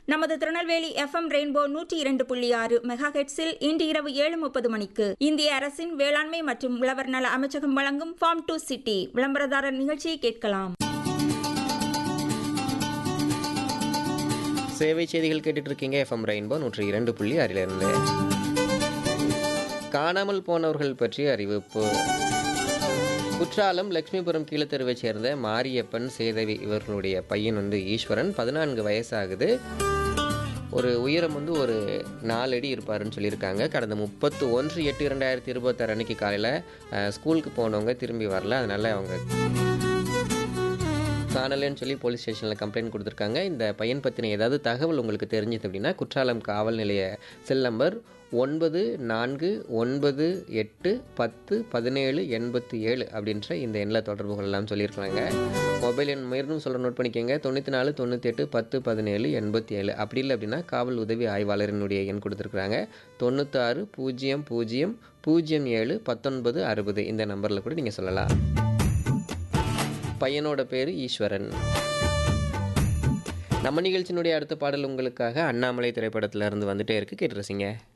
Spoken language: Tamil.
நமது திருநெல்வேலி எஃப்எம் ரெயின்போ நூற்றி இரண்டு புள்ளி ஆறு மெகா ஹெட்ஸில் இன்று இரவு ஏழு முப்பது மணிக்கு இந்திய அரசின் வேளாண்மை மற்றும் உழவர் நல அமைச்சகம் வழங்கும் ஃபார்ம் டு சிட்டி விளம்பரதாரர் நிகழ்ச்சியை கேட்கலாம் சேவை செய்திகள் கேட்டுட்டு இருக்கீங்க எஃப்எம் ரெயின்போ நூற்றி இரண்டு புள்ளி ஆறிலிருந்து காணாமல் போனவர்கள் பற்றிய அறிவிப்பு குற்றாலம் லட்சுமிபுரம் கீழத்தெருவை சேர்ந்த மாரியப்பன் சேதவி இவர்களுடைய பையன் வந்து ஈஸ்வரன் பதினான்கு வயசாகுது ஒரு உயரம் வந்து ஒரு நாலு அடி இருப்பாருன்னு சொல்லியிருக்காங்க கடந்த முப்பத்து ஒன்று எட்டு இரண்டாயிரத்தி இருபத்தாறு அன்னைக்கு காலையில் ஸ்கூலுக்கு போனவங்க திரும்பி வரல அதனால் அவங்க காணலன்னு சொல்லி போலீஸ் ஸ்டேஷனில் கம்ப்ளைண்ட் கொடுத்துருக்காங்க இந்த பையன் பற்றின ஏதாவது தகவல் உங்களுக்கு தெரிஞ்சது அப்படின்னா குற்றாலம் காவல் நிலைய செல் நம்பர் ஒன்பது நான்கு ஒன்பது எட்டு பத்து பதினேழு எண்பத்தி ஏழு அப்படின்ற இந்த எண்ணில் தொடர்பு கொள்ளலாம் சொல்லியிருக்காங்க மொபைல் எண் மீண்டும் சொல்ல நோட் பண்ணிக்கோங்க தொண்ணூற்றி நாலு தொண்ணூற்றி எட்டு பத்து பதினேழு எண்பத்தி ஏழு அப்படி இல்லை அப்படின்னா காவல் உதவி ஆய்வாளரினுடைய எண் கொடுத்துருக்குறாங்க தொண்ணூத்தாறு பூஜ்ஜியம் பூஜ்ஜியம் பூஜ்ஜியம் ஏழு பத்தொன்பது அறுபது இந்த நம்பரில் கூட நீங்கள் சொல்லலாம் பையனோட பேர் ஈஸ்வரன் நம்ம நிகழ்ச்சியினுடைய அடுத்த பாடல் உங்களுக்காக அண்ணாமலை திரைப்படத்துல இருந்து வந்துட்டே இருக்கு கேட்டு ரசிங்க